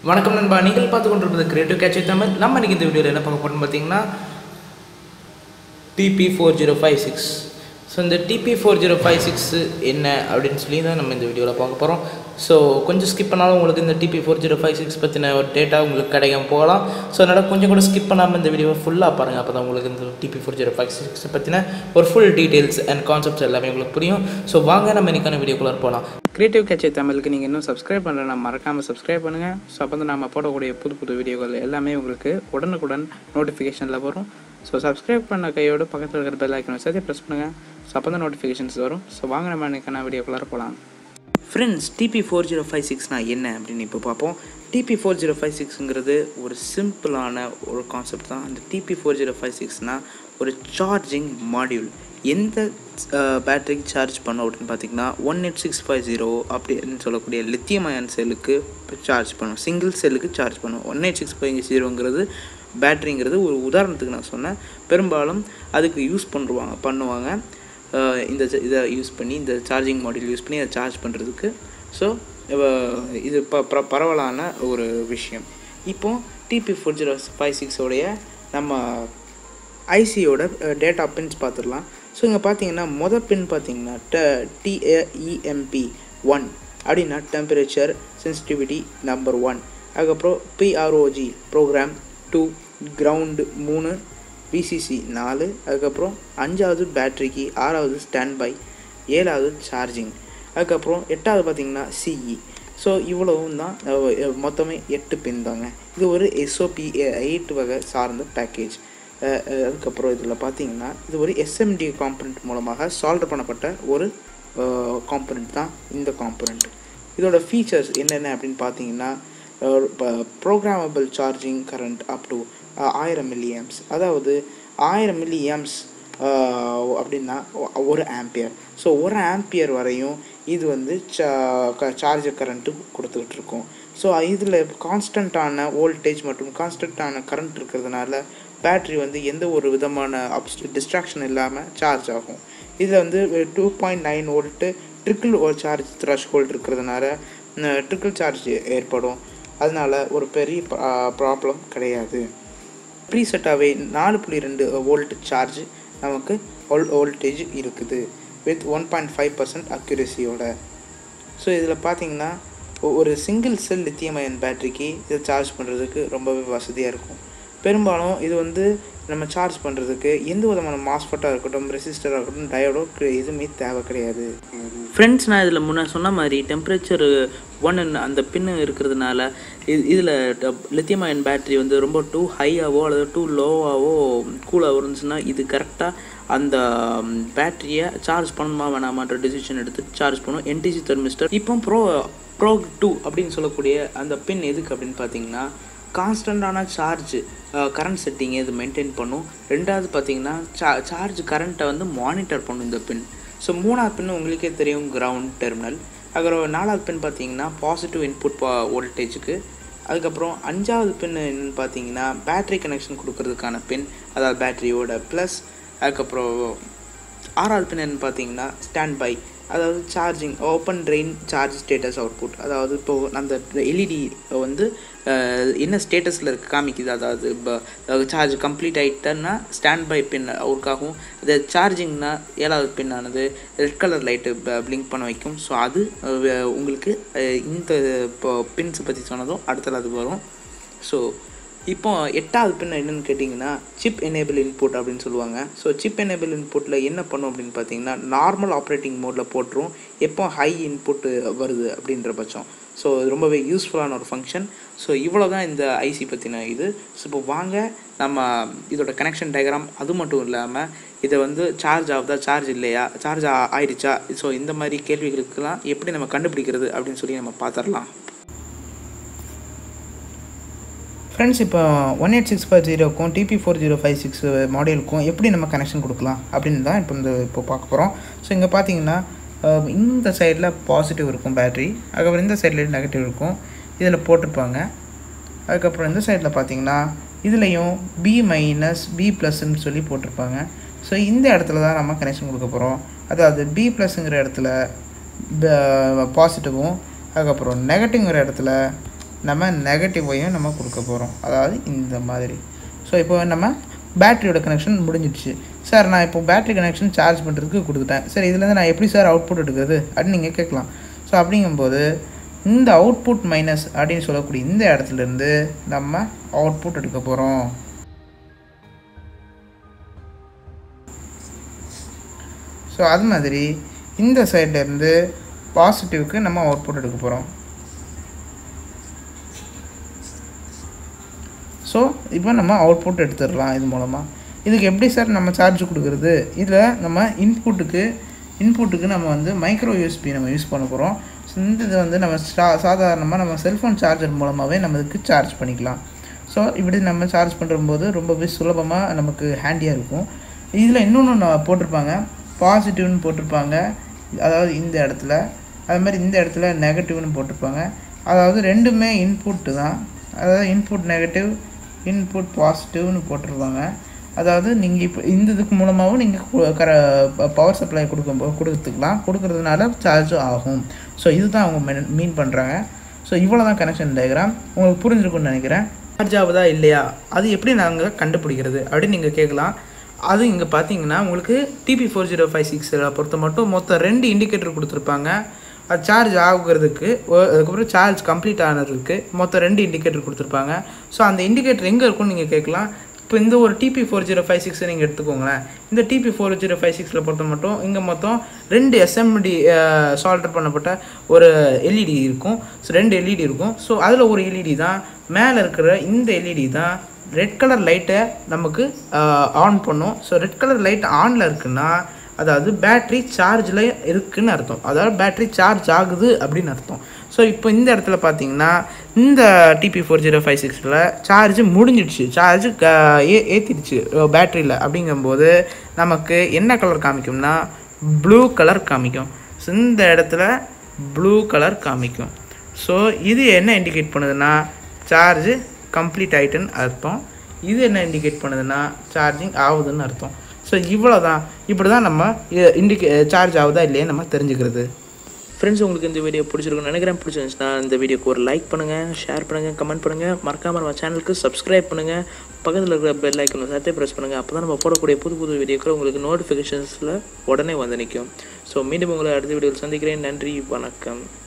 வணக்கம் நண்பா நீங்கள் பார்த்து கொண்டிருப்பது கிரியேட்டிவ் கேட்ச் தமிழ் நம்ம இன்னைக்கு இந்த வீடியோவில் என்ன பார்க்க போகிறோம்னு பார்த்தீங்கன்னா T P four zero five six so இந்த T P four zero five six என்ன அப்படின்னு சொல்லி தான் நம்ம இந்த வீடியோவில் பார்க்க போகிறோம் ஸோ கொஞ்சம் ஸ்கிப் பண்ணாலும் உங்களுக்கு இந்த T P four zero five six பற்றின ஒரு டேட்டா உங்களுக்கு கிடைக்காம போகலாம் ஸோ அதனால் கொஞ்சம் கூட ஸ்கிப் பண்ணாமல் இந்த வீடியோவை ஃபுல்லாக பாருங்கள் அப்போ தான் உங்களுக்கு இந்த T P four zero five six பற்றின ஒரு ஃபுல் டீட்டெயில்ஸ் அண்ட் கான்செப்ட்ஸ் எல்லாமே உங்களுக்கு புரியும் ஸோ வாங்க நம்ம இன்னைக்கான வீடியோக்குள்ளே போகலாம் கிரியேட்டிவ் கேட்சே தமிழுக்கு நீங்கள் இன்னும் சப்ஸ்கிரைப் பண்ணலன்னா மறக்காமல் சப்ஸ்கிரைப் பண்ணுங்கள் ஸோ அப்போ தான் நம்ம போடக்கூடிய புது புது வீடியோக்கள் எல்லாமே உங்களுக்கு உடனுக்குடன் நோட்டிஃபிகேஷனில் வரும் ஸோ சப்ஸ்கிரைப் பண்ண கையோடு பக்கத்தில் இருக்கிற பெல் ஐக்கனை சேர்த்து ப்ரெஸ் பண்ணுங்கள் ஸோ அப்போ தான் நோட்டிஃபிகேஷன்ஸ் வரும் ஸோ வாங்க நம்ம இன்னைக்கான வீடியோக்குள்ளார போகலாம் friends T P four zero five சிக்ஸ்னா என்ன அப்படின்னு இப்போ பார்ப்போம் டிபி ஃபோர் ஜீரோ ஃபைவ் சிக்ஸுங்கிறது ஒரு சிம்பிளான ஒரு கான்செப்ட் தான் அந்த டிபி ஃபோர் ஜீரோ ஃபைவ் சிக்ஸ்னால் ஒரு சார்ஜிங் மாடியூல் எந்த பேட்டரிக்கு சார்ஜ் பண்ணோம் அப்படின்னு பார்த்தீங்கன்னா one eight six five zero அப்படின்னு சொல்லக்கூடிய லித்தியம் அயன் செல்லுக்கு சார்ஜ் பண்ணும் சிங்கிள் செல்லுக்கு சார்ஜ் பண்ணும் ஒன் எயிட் சிக்ஸ் ஃபைவ் ஜீரோங்கிறது பேட்டரிங்கிறது ஒரு உதாரணத்துக்கு நான் சொன்னேன் பெரும்பாலும் அதுக்கு யூஸ் பண்ணுவாங்க பண்ணுவாங்க அஹ் இந்த ஜ- இதை யூஸ் பண்ணி இந்த சார்ஜிங் மாடியூல் யூஸ் பண்ணி அதை சார்ஜ் பண்ணுறதுக்கு ஸோ இது ப பர பரவலான ஒரு விஷயம் இப்போ டிபி ஃபோர் ஜீரோ ஃபைவ் சிக்ஸோடைய நம்ம ஐசியோட டேட்டா பின்ஸ் பார்த்துடலாம் ஸோ இங்கே பார்த்தீங்கன்னா மொதல் பின் பார்த்தீங்கன்னா ட டிஏஇஎம்பி ஒன் அப்படின்னா டெம்பரேச்சர் சென்சிட்டிவிட்டி நம்பர் ஒன் அதுக்கப்புறம் பிஆர்ஓஜி ப்ரோக்ராம் டூ கிரவுண்டு மூணு விசிசி நாலு அதுக்கப்புறம் அஞ்சாவது பேட்டரிக்கு ஆறாவது ஸ்டாண்ட் பை ஏழாவது சார்ஜிங் அதுக்கப்புறம் எட்டாவது பார்த்தீங்கன்னா சிஇ ஸோ இவ்வளவும் தான் அஹ், அஹ், மொத்தமே எட்டு பின் தாங்க இது ஒரு எஸ்ஓபி எயிட் வகை சார்ந்த பேக்கேஜ் அதுக்கப்புறம் இதில் பார்த்தீங்கன்னா இது ஒரு எஸ்எம்டி காம்பனண்ட் மூலமாக சால்வ் பண்ணப்பட்ட ஒரு காம்பனண்ட் தான் இந்த காம்பனண்ட் இதோட ஃபீச்சர்ஸ் என்னென்ன அப்படின்னு பார்த்தீங்கன்னா programmable charging current up to ஆயிரம் மில்லியம்ஸ் அதாவது ஆயிரம் மில்லியம்ஸ் அப்படின்னா ஒ- ஒரு ஆம்பியர் ஸோ ஒரு ஆம்பியர் வரையும் இது வந்து சார்ஜர் கரண்ட்டு கொடுத்துக்கிட்டு இருக்கும் ஸோ இதில் கான்ஸ்டண்ட்டான வோல்டேஜ் மற்றும் கான்ஸ்டண்ட்டான கரண்ட் இருக்கிறதுனால பேட்ரி வந்து எந்த ஒரு விதமான அப்ஸ் டிஸ்ட்ராக்ஷன் இல்லாமல் சார்ஜ் ஆகும் இதில் வந்து two point nine volt trickle charge threshold இருக்கிறதுனால ட்ரிக்கிள் சார்ஜ் ஏற்படும் அதனால ஒரு பெரிய ப்ராப்ளம் கிடையாது ப்ரீசெட்டாகவே நாலு புள்ளி ரெண்டு வோல்ட் சார்ஜ் நமக்கு வோல் வோல்டேஜ் இருக்குது with one point five percent அக்யூரஸியோட ஸோ இதில் பார்த்தீங்கன்னா ஒ- ஒரு சிங்கிள் செல் லித்தியம் அயன் பேட்டரிக்கு இதை சார்ஜ் பண்ணுறதுக்கு ரொம்பவே வசதியாக இருக்கும் பெரும்பாலும் இது வந்து நம்ம சார்ஜ் பண்ணுறதுக்கு எந்த விதமான மாஸ்ஃபட்டாக இருக்கட்டும் ரெசிஸ்டராக இருக்கட்டும் டயோடோ எதுவுமே தேவை கிடையாது ஃப்ரெண்ட்ஸ் நான் இதில் முன்ன சொன்ன மாதிரி டெம்பரேச்சர் ஒன் அந்த பின்னு இருக்கிறதுனால இது இதில் லித்தியம் அயன் பேட்டரி வந்து ரொம்ப டூ ஹையாவோ அல்லது டூ லோவாவோ கூலாகவோ இருந்துச்சுன்னா இது கரெக்டாக அந்த பேட்டரியை சார்ஜ் பண்ணணுமா வேணாமான்ற டிசிஷன் எடுத்து சார்ஜ் பண்ணும் என்டிசி தெர்மிஸ்டர் இப்போ ப்ரோ ப்ரோ டூ அப்படின்னு சொல்லக்கூடிய அந்த பின் எதுக்கு அப்படின்னு பார்த்தீங்கன்னா கான்ஸ்டண்ட்டான சார்ஜ் கரண்ட் செட்டிங் இது மெயின்டைன் பண்ணும் ரெண்டாவது பார்த்தீங்கன்னா சா சார்ஜ் கரண்ட்டை வந்து மானிட்டர் பண்ணும் இந்த பின் ஸோ மூணாவது பின் உங்களுக்கே தெரியும் கிரவுண்ட் டெர்மினல் அப்புறம் நாலாவது பின் பார்த்தீங்கன்னா பாசிட்டிவ் இன்புட் வோல்டேஜுக்கு அதுக்கப்புறம் அஞ்சாவது பின் என்னன்னு பார்த்தீங்கன்னா பேட்டரி கனெக்ஷன் கொடுக்கறதுக்கான பின் அதாவது பேட்டரியோட ப்ளஸ் அதுக்கப்புறம் ஆறாவது பின் என்னன்னு பார்த்தீங்கன்னா ஸ்டாண்ட் பை அதாவது charging open drain charge status output அதாவது இப்போது அந்த எல்இடி வந்து அஹ், என்ன ஸ்டேட்டஸில் இருக்கு காமிக்குது அதாவது இப்போ சார்ஜ் கம்ப்ளீட் ஆகிட்டன்னா ஸ்டாண்ட் பை பின் அவருக்காகவும் அது சார்ஜிங்னா ஏழாவது பின்னானது ரெட் கலர் லைட்டு பிளிங்க் பண்ண வைக்கும் ஸோ அது அஹ், உங்களுக்கு அஹ், இந்த இப்போ பின்ஸை பற்றி சொன்னதும் அடுத்தது அது வரும் ஸோ இப்போ எட்டாவது பின் என்னன்னு கேட்டிங்கன்னா சிப் எனேபிள் இன்புட் அப்படின்னு சொல்லுவாங்க ஸோ சிப் எனேபிள் இன்புட்டில் என்ன பண்ணும் அப்படின்னு பார்த்தீங்கன்னா நார்மல் ஆப்ரேட்டிங் மோடில் போட்டுரும் எப்போ ஹை இன்புட் வருது அப்படின்ற பட்சம் ஸோ இது ரொம்பவே யூஸ்ஃபுல்லான ஒரு ஃபங்க்ஷன் ஸோ இவ்வளோ தான் இந்த ஐசி பற்றின இது ஸோ இப்போ வாங்க நம்ம இதோட கனெக்ஷன் டயக்ராம் அது மட்டும் இல்லாமல் இதை வந்து சார்ஜ் ஆகுதா சார்ஜ் இல்லையா சார்ஜ் ஆயிடுச்சா ஸோ இந்த மாதிரி கேள்விகளுக்கெல்லாம் எப்படி நம்ம கண்டுபிடிக்கிறது அப்படின்னு சொல்லி நம்ம பார்த்துடலாம் ஃப்ரெண்ட்ஸ் இப்போ ஒன் எயிட் சிக்ஸ் ஃபைவ் ஜீரோக்கும் T P four zero five six மாடலுக்கும் எப்படி நம்ம கனெக்ஷன் கொடுக்கலாம் அப்படின்னு தான் இப்போ இந்த இப்போ பார்க்க போகிறோம் ஸோ இங்கே பார்த்தீங்கன்னா அஹ், இந்த சைடில் பாசிட்டிவ் இருக்கும் பேட்ரி அதுக்கப்புறம் இந்த சைடில் நெகட்டிவ் இருக்கும் இதில் போட்டிருப்பாங்க அதுக்கப்புறம் இந்த சைடில் பார்த்தீங்கன்னா இதுலேயும் பி மைனஸ் பி ப்ளஸ்ன்னு சொல்லி போட்டிருப்பாங்க ஸோ இந்த இடத்துல தான் நம்ம கனெக்ஷன் கொடுக்க போகிறோம் அதாவது பி ப்ளஸ்ங்கிற இடத்துல பாசிட்டிவும் அதுக்கப்புறம் நெகட்டிவ்ங்கிற இடத்துல நம்ம நெகட்டிவையும் நம்ம கொடுக்க போகிறோம் அதாவது இந்த மாதிரி ஸோ இப்போ நம்ம பேட்டரியோட கனெக்ஷன் முடிஞ்சிடுச்சு சார் நான் இப்போ பேட்டரி கனெக்ஷன் சார்ஜ் பண்ணுறதுக்கு கொடுத்துட்டேன் சரி இதுலேருந்து நான் எப்படி சார் அவுட்புட் எடுக்கிறது அப்படின்னு நீங்கள் கேட்கலாம் ஸோ அப்படிங்கும்போது இந்த அவுட்புட் மைனஸ் அப்படின்னு சொல்லக்கூடிய இந்த இடத்துலேருந்து நம்ம அவுட்புட் எடுக்க போகிறோம் ஸோ அது மாதிரி இந்த சைட்லேருந்து பாசிட்டிவ்க்கு நம்ம அவுட்புட் எடுக்க போகிறோம் ஸோ இப்போ நம்ம அவுட்புட் எடுத்துடலாம் இது மூலமாக இதுக்கு எப்படி சார் நம்ம சார்ஜ் கொடுக்குறது இதில் நம்ம இன்புட்டுக்கு இன்புட்டுக்கு நம்ம வந்து மைக்ரோ யூஎஸ்பி நம்ம யூஸ் பண்ண போகிறோம் ஸோ இந்த இது வந்து நம்ம சா சாதாரணமாக நம்ம செல்ஃபோன் சார்ஜர் மூலமாகவே நம்ம இதுக்கு சார்ஜ் பண்ணிக்கலாம் ஸோ இப்படி நம்ம சார்ஜ் பண்ணும்போது ரொம்பவே சுலபமாக நமக்கு ஹேண்டியாக இருக்கும் இதில் இன்னொன்று நான் போட்டிருப்பாங்க பாசிட்டிவ்னு போட்டிருப்பாங்க அதாவது இந்த இடத்துல அது மாதிரி இந்த இடத்துல நெகட்டிவ்னு போட்டிருப்பாங்க அதாவது ரெண்டுமே இன்புட்டு தான் அதாவது இன்புட் நெகட்டிவ் இன்புட் பாசிட்டிவ்னு போட்டிருப்பாங்க அதாவது நீங்கள் இப்போ இந்த இதுக்கு மூலமாகவும் நீங்கள் கர பவர் சப்ளை கொடுக்கும்போது கொடுத்துக்கலாம் கொடுக்கறதுனால சார்ஜும் ஆகும் ஸோ இதுதான் அவங்க மென் மீன் பண்ணுறாங்க ஸோ இவ்வளோ தான் கனெக்ஷன் டயக்ராம் உங்களுக்கு புரிஞ்சிருக்கும்னு நினைக்கிறேன் சார்ஜ் ஆகுதா இல்லையா அது எப்படி நாங்கள் கண்டுபிடிக்கிறது அப்படின்னு நீங்கள் கேட்கலாம் அது இங்கே பார்த்தீங்கன்னா உங்களுக்கு டிபி ஃபோர் ஜீரோ ஃபைவ் சிக்ஸில் பொறுத்த மட்டும் மொத்தம் ரெண்டு இண்டிகேட்டர் கொடுத்துருப்பாங்க அது சார்ஜ் ஆகுறதுக்கு ஒ- அதுக்கப்புறம் சார்ஜ் கம்ப்ளீட் ஆனதுக்கு மொத்தம் ரெண்டு இண்டிகேட்டர் கொடுத்துருப்பாங்க ஸோ அந்த இண்டிகேட்டர் எங்கே இருக்கும்னு நீங்கள் கேட்கலாம் இப்போ இந்த ஒரு டிபி ஃபோர் ஜீரோ ஃபைவ் சிக்ஸை நீங்கள் எடுத்துக்கோங்களேன் இந்த டிபி ஃபோர் ஜீரோ ஃபைவ் சிக்ஸில் பொறுத்த மட்டும் இங்கே மொத்தம் ரெண்டு எஸ்எம்டி சால்டர் பண்ணப்பட்ட ஒரு எல்இடி இருக்கும் ஸோ ரெண்டு எல்இடி இருக்கும் ஸோ அதில் ஒரு எல்இடி தான் மேலே இருக்கிற இந்த எல்இடி தான் ரெட் கலர் லைட்டை நமக்கு ஆன் பண்ணும் ஸோ ரெட் கலர் லைட் ஆனில் இருக்குன்னா அதாவது பேட்ரி சார்ஜில் இருக்குன்னு அர்த்தம் அதாவது பேட்ரி சார்ஜ் ஆகுது அப்படின்னு அர்த்தம் ஸோ இப்போ இந்த இடத்துல பார்த்தீங்கன்னா இந்த டிபி ஃபோர் ஜீரோ ஃபைவ் சிக்ஸில் சார்ஜ் முடிஞ்சிடுச்சு சார்ஜ் ஏ ஏற்றிடுச்சு பேட்டரியில் அப்படிங்கும்போது நமக்கு என்ன கலர் காமிக்கும்னா ப்ளூ கலர் காமிக்கும் ஸோ இந்த இடத்துல ப்ளூ கலர் காமிக்கும் ஸோ இது என்ன இண்டிகேட் பண்ணுதுன்னா சார்ஜ் கம்ப்ளீட் ஆயிட்டுன்னு அர்த்தம் இது என்ன இண்டிகேட் பண்ணுதுன்னா சார்ஜிங் ஆகுதுன்னு அர்த்தம் ஸோ இவ்வளோ தான் இப்படி தான் நம்ம இண்டிகே சார்ஜ் ஆகுதா இல்லையா நம்ம தெரிஞ்சுக்கிறது ஃப்ரெண்ட்ஸ் உங்களுக்கு இந்த வீடியோ பிடிச்சிருக்குன்னு நினைக்கிறேன் பிடிச்சிருந்துச்சுன்னா இந்த வீடியோக்கு ஒரு லைக் பண்ணுங்கள் ஷேர் பண்ணுங்கள் கமெண்ட் பண்ணுங்கள் மறக்காமல் நம்ம சேனலுக்கு சப்ஸ்கிரைப் பண்ணுங்கள் பக்கத்தில் இருக்கிற பெல் ஐக்கனை சேர்த்தே ப்ரெஸ் பண்ணுங்கள் அப்போ தான் நம்ம போடக்கூடிய புது புது வீடியோக்கள் உங்களுக்கு நோட்டிஃபிகேஷன்ஸில் உடனே வந்து நிற்கும் ஸோ மீண்டும் உங்களை அடுத்த வீடியோவில் சந்திக்கிறேன் நன்றி வணக்கம்